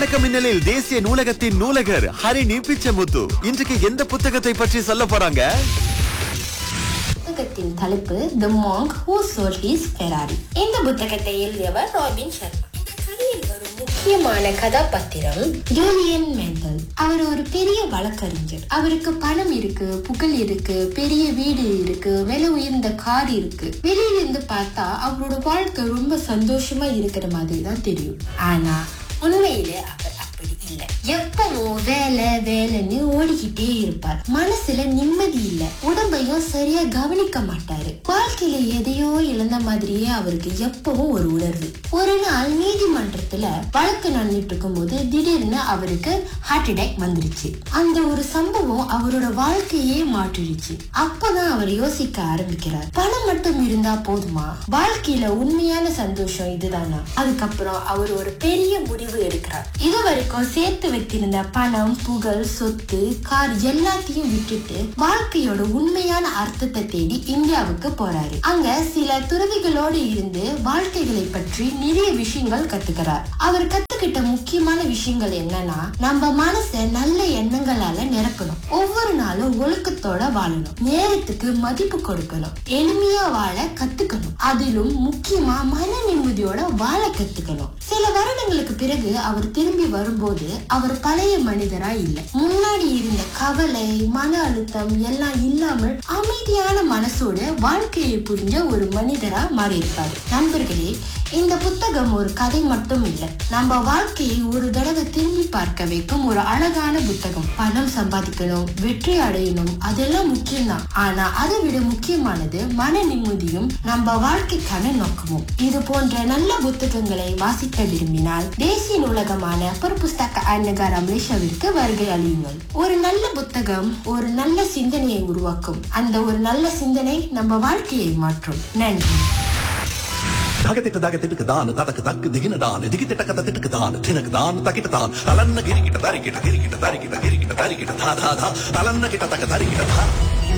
வணக்கம் மின்னலில் தேசிய நூலகத்தின் நூலகர் ஹரிணி பிச்சமுத்து இன்றைக்கு எந்த புத்தகத்தை பற்றி சொல்ல போறாங்க புத்தகத்தின் தலைப்பு the monk who sold his Ferrari இந்த புத்தகத்தை எழுதியவர் ராபின் சர்மா இந்த கதையில் வரும் முக்கியமான கதாபாத்திரம் ஜூலியன் மெண்டல் அவர் ஒரு பெரிய வழக்கறிஞர் அவருக்கு பணம் இருக்கு புகழ் இருக்கு பெரிய வீடு இருக்கு விலை உயர்ந்த கார் இருக்கு வெளியில இருந்து பார்த்தா அவரோட வாழ்க்கை ரொம்ப சந்தோஷமா இருக்கிற மாதிரி தான் தெரியும் ஆனா உண்மையில அவர் அப்படி இல்லை எப்பவும் வேலை வேலைன்னு ஓடிக்கிட்டே இருப்பார் மனசுல நிம்மதி இல்ல உடம்பையும் சரியா கவனிக்க மாட்டாரு வாழ்க்கையில எதையோ இழந்த மாதிரியே அவருக்கு எப்பவும் ஒரு உணர்வு ஒரு நாள் நீதிமன்றத்துல வழக்கு நடந்துட்டு இருக்கும்போது திடீர்னு அவருக்கு ஹார்ட் அட்டாக் வந்துருச்சு அந்த ஒரு சம்பவம் அவரோட வாழ்க்கையே மாற்றிடுச்சு அப்பதான் அவர் யோசிக்க ஆரம்பிக்கிறார் பணம் மட்டும் இருந்தா போதுமா வாழ்க்கையில உண்மையான சந்தோஷம் இதுதானா அதுக்கப்புறம் அவர் ஒரு பெரிய முடிவு எடுக்கிறார் இது வரைக்கும் சேர்த்து வைத்திருந்த பணம் புகழ் சொத்து கார் எல்லாத்தையும் விட்டுட்டு வாழ்க்கையோட உண்மையான அர்த்தத்தை தேடி இந்தியாவுக்கு போறாரு அங்க சில துறவிகளோடு இருந்து வாழ்க்கைகளை பற்றி நிறைய விஷயங்கள் கத்துக்கிறார் அவர் கத்துக்கிட்ட முக்கியமான விஷயங்கள் என்னன்னா நம்ம மனசை நல்ல எண்ணங்களால நிரப்பணும் ஒவ்வொரு நாளும் ஒழுக்கத்தோட வாழணும் நேரத்துக்கு மதிப்பு கொடுக்கணும் எளிமையா வாழ கத்துக்கணும் அதிலும் முக்கியமா மன நிம்மதியோட வாழ கத்துக்கணும் சில வருடங்களுக்கு பிறகு அவர் திரும்பி வரும்போது அவர் பழைய மனிதரா இல்ல முன்னாடி இருந்த கவலை மன அழுத்தம் எல்லாம் இல்லாமல் அமைதியான மனசோட வாழ்க்கையை புரிஞ்ச ஒரு மனிதரா மாறி இருப்பாரு நண்பர்களே இந்த புத்தகம் ஒரு கதை மட்டும் இல்ல நம்ம வாழ்க்கையை ஒரு தடவை திரும்பி பார்க்க வைக்கும் ஒரு அழகான புத்தகம் பணம் சம்பாதிக்கணும் வெற்றி அடையணும் அதெல்லாம் முக்கியம்தான் ஆனா அதை விட முக்கியமானது மன நிம்மதியும் நம்ம வாழ்க்கைக்கான நோக்கமும் இது போன்ற நல்ல புத்தகங்களை வாசிக்க விரும்பினால் தேசிய நூலகமான புஸ்தக அன்னகார மலேசியாவிற்கு வருகை அழியுங்கள் ஒரு நல்ல புத்தகம் ஒரு நல்ல சிந்தனையை உருவாக்கும் அந்த ஒரு நல்ல சிந்தனை நம்ம வாழ்க்கையை மாற்றும் நன்றி தகதிட்டு தகதிட்டுக்கு தான் ததக்கு தக்கு திகின தான் திகித்திட்ட கத திட்டுக்கு தான் தினக்கு தான் தக்கிட்ட தான் தலன்ன கிரிக்கிட்ட தரிக்கிட்ட கிரிக்கிட்ட தரிக்கிட்ட கிரிக்கிட்ட தரிக்கிட்ட தா தா தா தலன்ன கிட்ட தக்க தரிக்கிட்ட தா